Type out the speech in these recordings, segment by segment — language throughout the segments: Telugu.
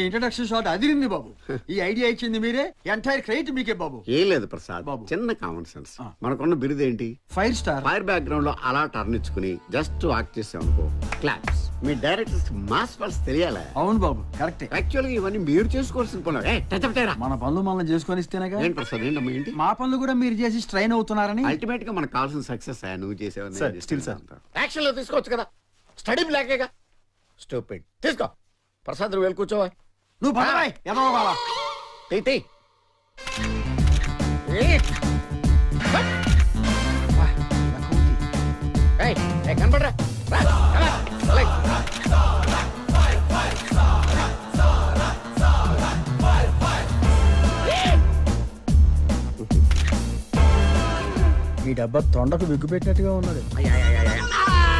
ఇంట్రడక్షన్ షాట్ అదిరింది బాబు ఈ ఐడియా ఇచ్చింది మీరే ఎంటైర్ క్రెడిట్ మీకే బాబు ఏం లేదు ప్రసాద్ బాబు. చిన్న కామన్ సెన్స్ ఆ. మనకున్న బిరుదేంటి ఫైర్ స్టార్ ఫైర్ బ్యాక్గ్రౌండ్ లో అలా టర్న్ ఇచ్చుకుని జస్ట్ వాక్ చేసాం అనుకో క్లాప్స్ మీ డైరెక్టర్స్ మాస్ పల్స్ తెలియాలా అవును బాబు కరెక్టే యాక్చువల్గా ఇవన్నీ మీరు చేసుకోవాల్సిన పనులు ఏ, టచ్ అప్ చేయరా. మన పనులు మనం చేసుకొని ఇస్తేనేగా ఏంటి ప్రసాద్ ఏంటమ్మా ఏంటి మా పనులు కూడా మీరు చేసి స్ట్రైన్ అవుతున్నారని అల్టిమేట్ గా మనకు కావాల్సిన సక్సెస్ నువ్వు చేసేవని Sir, still, sir. యాక్షన్ లో తీసుకోవచ్చు కదా స్టడీ బ్లాకేగా స్టూపిడ్ తీసుకో ప్రసాద్ నువ్వు వెళ్ళి కూర్చోవా నువ్వు పదవాయ్ ఎదవ బావా తీ తీ ఏ. ఏయ్, ఏయ్, కనపడరా రా, రా, రా, రా. ఈ డబ్బా తొండకు విగ్గు పెట్టినట్టుగా ఉన్నాడు అయ్, అయ్, అయ్, అయ్.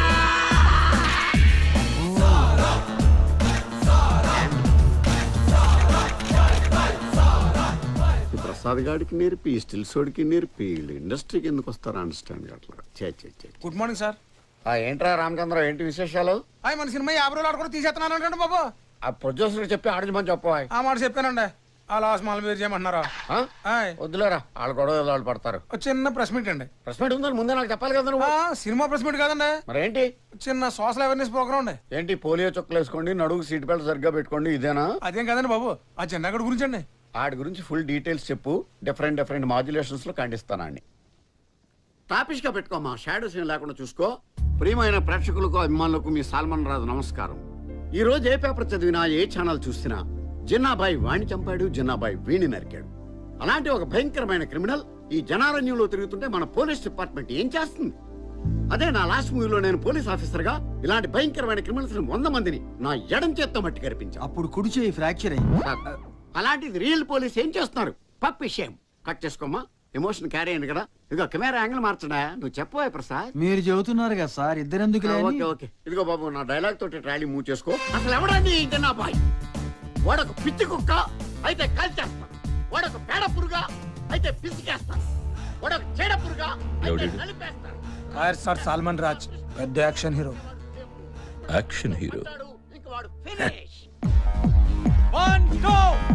ఈ ప్రసాద్ గాడికి నేర్పి ఈ స్టిల్ సోడికి నేర్పి వీళ్ళు ఇండస్ట్రీకి ఎందుకు వస్తారో అండర్స్టాండ్ అట్లా చే చే చే గుడ్ మార్నింగ్ సార్ ఆ, ఏంట్రా రామచంద్ర ఏంటి విశేషాలు అయ్యి మన సినిమా యాభై రోజులు ఆడుకుని తీసేస్తున్నాను అంటే బాబు ఆ ప్రొడ్యూసర్ చెప్పి ఆడించమని చెప్పవా ఆ మాట చెప్పానండి ఆ లాస్ మాల మీరు చేయమంటున్నారా ఆ? ఆయ్, వద్దులేరా వాళ్ళు గొడవ వాళ్ళు పడతారు ఒక చిన్న ప్రెస్ మీట్ అండి ప్రెస్ మీట్ ఉందని ముందే నాకు చెప్పాలి కదా నువ్వు ఆ, సినిమా ప్రెస్ మీట్ కాదండి మరేంటి చిన్న సోషల్ అవేర్నెస్ ప్రోగ్రామ్ అండి ఏంటి పోలియో చుక్కలు వేసుకోండి నడుగు సీట్ బెల్ట్ సరిగ్గా పెట్టుకోండి ఇదేనా అదేం కదండి బాబు ఆ జెండాగడ్ గురించి అండి వాటి గురించి ఫుల్ డీటెయిల్స్ చెప్పు డిఫరెంట్ డిఫరెంట్ మాడ్యులేషన్స్ లో ఖండిస్తానండి టాపిష్ గా పెట్టుకోమా షాడోస్ ఏం లేకుండా చూసుకో ప్రియమైన ప్రేక్షకులకు అభిమానులకు మీ సాల్మన్ రాజు నమస్కారం ఈ రోజు ఏ పేపర్ చదివినా ఏ ఛానల్ చూసినా జిన్నాబాయి వాణ్ణి చంపాడు జిన్నాబాయి వీణి నరికాడు అలాంటి ఒక భయంకరమైన క్రిమినల్ ఈ జనారణ్యంలో తిరుగుతుంటే మన పోలీస్ డిపార్ట్మెంట్ ఏం చేస్తుంది అదే నా లాస్ట్ మూవీలో నేను పోలీస్ ఆఫీసర్ గా ఇలాంటి భయంకరమైన క్రిమినల్స్ వంద మందిని నా ఎడం చేత్తో మట్టి కనిపించాను అప్పుడు కుడి చేయి ఫ్రాక్చర్ అయింది సార్, అలాంటిది రియల్ పోలీస్ ఏం చేస్తున్నారు పప్ విషయం కట్ చేసుకోమా ఎమోషన్ క్యారీ అయింది కదా ఇదిగో కెమెరా యాంగిల్ మార్చడా నువ్వు చెప్పవా ప్రసాద్ మీరు చెబుతున్నారు కదా సార్ ఇద్దరెందుకు ఆ, లేని ఓకే ఓకే ఇదిగో బాబు నా డైలాగ్ తోటి ట్రాలీ మూవ్ చేసుకో అసలు ఎవడండి ఈ జనా బాయ్ వాడొక పిచ్చి కుక్క అయితే కాల్చేస్తా వాడొక పేడ పురుగా అయితే పిసికేస్తా వాడొక చెడ పురుగా అయితే ఎవడీడు? నలిపేస్తా ఫైర్ స్టార్ సాల్మన్ రాజ్ పెద్ద యాక్షన్ హీరో యాక్షన్ హీరో అంటాడు, ఇంక వాడు finish one two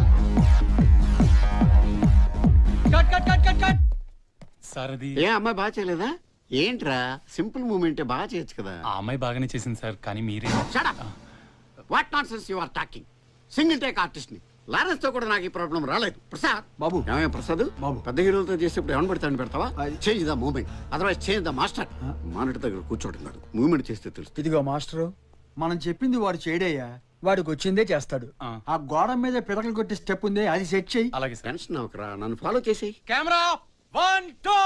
cut cut cut cut cut sir అది ఏ అమ్మాయి బాగా చేయలేదా ఏంట్రా సింపుల్ మూమెంట్ బాగా చేయొచ్చు కదా ఆ అమ్మాయి బాగానే చేసింది సార్ కానీ మీరే shut up what not sense you are talking single take artist ని లారెన్స్ తో కూడా నాకు ఈ ప్రాబ్లం రాలేదు ప్రసాద్ బాబు. ఏమయ్య ప్రసాద్ బాబు. పెద్ద హీరోలతో చేసేప్పుడు ఏమని పెడతాను పెడతావా అది- change the moment otherwise change the master monitor దగ్గర కూర్చోవడం కాదు మూమెంట్ చేస్తే తెలుస్తుంది ఇదిగో మాస్టరు మనం చెప్పింది వాడు చేయడయ్యా వాడికి వచ్చిందే చేస్తాడు ఆ. ఆ గోడ మీద పిడకలు కొట్టే స్టెప్ ఉంది అది సెట్ చేయి అలాగే సార్ టెన్షన్ అవకరా నన్ను ఫాలో చేసి camera one two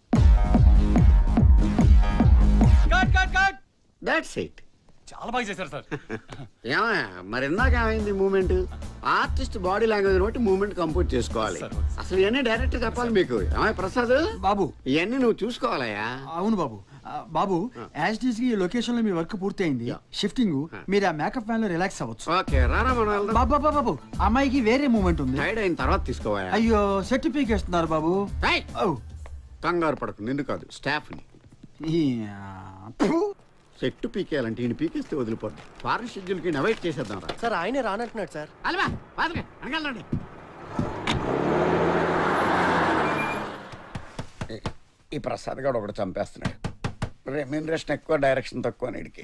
cut cut cut that's it చాలా బాగా చేశారు సార్ ఏమయ్య మరి ఇందాక ఏమైంది మూమెంట్ ఆర్టిస్ట్ బాడీ లాంగ్వేజ్ బట్టి మూమెంట్ కంపోజ్ చేసుకోవాలి సరే. అసలు ఇవన్నీ డైరెక్ట్ చెప్పాలి మీకు ఏమయ్య ప్రసాద్ బాబు ఇవన్నీ నువ్వు చూసుకోవాలయ్యా అవును బాబు ఆ, బాబు యాజ్ టీస్ కి ఈ లొకేషన్ లో మీ వర్క్ పూర్తయింది యా. షిఫ్టింగ్ మీరు ఆ మేకప్ ఫ్యాన్ లో రిలాక్స్ అవ్వచ్చు ఓకే రారా మనం వెళ్దాం బాబా బాబు బాబు అమ్మాయికి వేరే మూమెంట్ ఉంది టైర్డ్ అయిన తర్వాత తీసుకోవాయా అయ్యో సెట్ పీకేస్తున్నారు బాబు ఏయ్! ఔ. కంగారు పడకు నిన్ను కాదు స్టాఫ్ ని ఈ, ఆ, ఫు. సెట్ పీకేయాలంటే ఈయన పీకేస్తే వదిలిపోద్ది ఫారెన్ షెడ్యూల్ కి అవాయిడ్ చేసేద్దాం రా సార్ ఆయనే రానంటున్నాడు సార్ అలవా పాదరే అనగలండి ఈ ప్రసాద్ గారు ఒకటి చంపేస్తున్నాడు రెమ్యూనరేషన్ ఎక్కువ డైరెక్షన్ తక్కువ నీడికి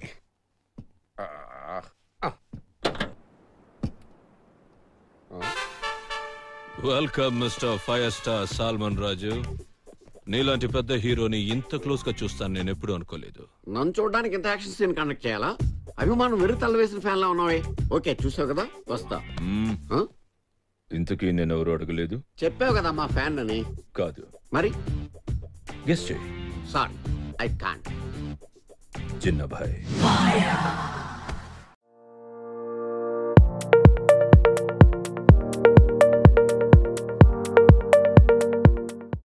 welcome mister five star Salman Raju నీలాంటి పెద్ద హీరోని ఇంత క్లోజ్ గా చూస్తాను నేను ఎప్పుడు అనుకోలేదు నన్ను చూడడానికి ఇంత యాక్షన్ సీన్ కండక్ట్ చేయాలా అభిమానం వెరు తల్ల వేసిన ఫ్యాన్ లా ఉన్నావే ఓకే చూసావు కదా వస్తా మ్మ్. ఆ? ఇంతకీ నేను ఎవరు అడగలేదు చెప్పావు కదా మా ఫ్యాన్ అని కాదు మరి గెస్ట్ చేయి సారీ ఐ కాంట్ చిన్న భాయ్